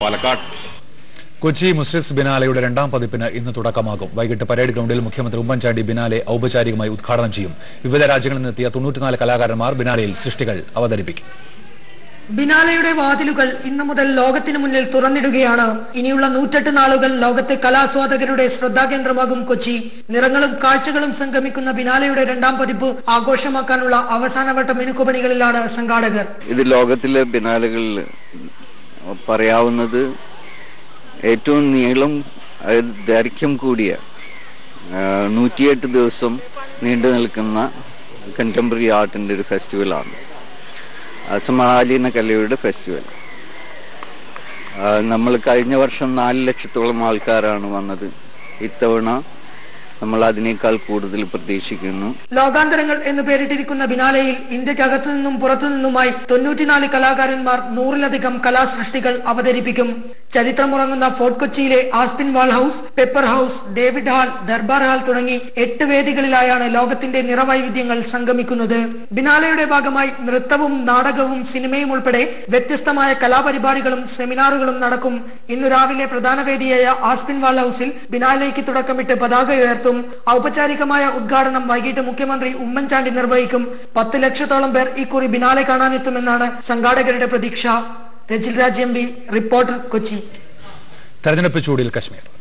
പാലക്കാട് കൊച്ചി മുസ്ലിസ് ബിനാലയുടെ രണ്ടാം പതിപ്പിന് ഇന്ന് തുടക്കമാകും വൈകിട്ട് പരേഡ് ഗ്രൗണ്ടിൽ മുഖ്യമന്ത്രി ഉമ്മൻചാണ്ടി ബിനാലെ ഔപചാരികമായി ഉദ്ഘാടനം ചെയ്യും വിവിധ രാജ്യങ്ങളിൽ നിന്നെത്തിയ തൊണ്ണൂറ്റിനാല് കലാകാരന്മാർ ബിനാലയിൽ സൃഷ്ടികൾ അവതരിപ്പിക്കും ബിനാലയുടെ വാതിലുകൾ ഇന്നു മുതൽ ലോകത്തിനു മുന്നിൽ തുറന്നിടുകയാണ് ഇനിയുള്ള നൂറ്റെട്ട് നാളുകൾ ലോകത്തെ കലാസ്വാദകരുടെ ശ്രദ്ധാകേന്ദ്രമാകും കൊച്ചി നിറങ്ങളും കാഴ്ചകളും സംഗമിക്കുന്ന ബിനാലയുടെ രണ്ടാം പതിപ്പ് ആഘോഷമാക്കാനുള്ള അവസാനവട്ട മിനുക്കുപണികളിലാണ് സംഘാടകർ ഇത് ലോകത്തിലെ ബിനാലകളിൽ പറയാവുന്നത് ഏറ്റവും നീളം അതായത് ദൈർഘ്യം കൂടിയ ആ, നൂറ്റിയെട്ട് ദിവസം നീണ്ടു നിൽക്കുന്ന കണ്ടംപററി ആർട്ടിൻ്റെ ഒരു ഫെസ്റ്റിവലാണ് ആ, സമകാലീന കലയുടെ ഫെസ്റ്റിവൽ ആ, നമ്മൾ കഴിഞ്ഞ വർഷം നാല് ലക്ഷത്തോളം ആൾക്കാരാണ് വന്നത് ഇത്തവണ നമ്മൾ അതിനേക്കാൾ കൂടുതൽ പ്രതീക്ഷിക്കുന്നു ലോകാന്തരങ്ങൾ എന്ന് പേരിട്ടിരിക്കുന്ന ബിനാലയിൽ ഇന്ത്യക്കകത്തു നിന്നും പുറത്തു നിന്നുമായി തൊണ്ണൂറ്റിനാല് കലാകാരന്മാർ നൂറിലധികം കലാസൃഷ്ടികൾ അവതരിപ്പിക്കും ചരിത്രമുറങ്ങുന്ന ഫോർട്ട് കൊച്ചിയിലെ Aspinwall House Pepper House David Hall Durbar Hall തുടങ്ങി എട്ട് വേദികളിലായാണ് ലോകത്തിന്റെ നിറവൈവിധ്യങ്ങൾ സംഗമിക്കുന്നത് ബിനാലയുടെ ഭാഗമായി നൃത്തവും നാടകവും സിനിമയും ഉൾപ്പെടെ വ്യത്യസ്തമായ കലാപരിപാടികളും സെമിനാറുകളും നടക്കും ഇന്നു രാവിലെ പ്രധാന വേദിയായ ആസ്പിൻ വാൾ ഹൗസിൽ ബിനാലയ്ക്ക് തുടക്കമിട്ട് പതാക ഉയർത്തും ഔപചാരികമായ ഉദ്ഘാടനം വൈകിട്ട് മുഖ്യമന്ത്രി ഉമ്മൻചാണ്ടി നിർവഹിക്കും പത്ത് ലക്ഷത്തോളം പേർ ഇക്കുറി ബിനാലെ കാണാനെത്തുമെന്നാണ് സംഘാടകരുടെ പ്രതീക്ഷ Rajil Raj M P reporter Kochi തെരഞ്ഞെടുപ്പ് ചൂടിൽ കശ്മീർ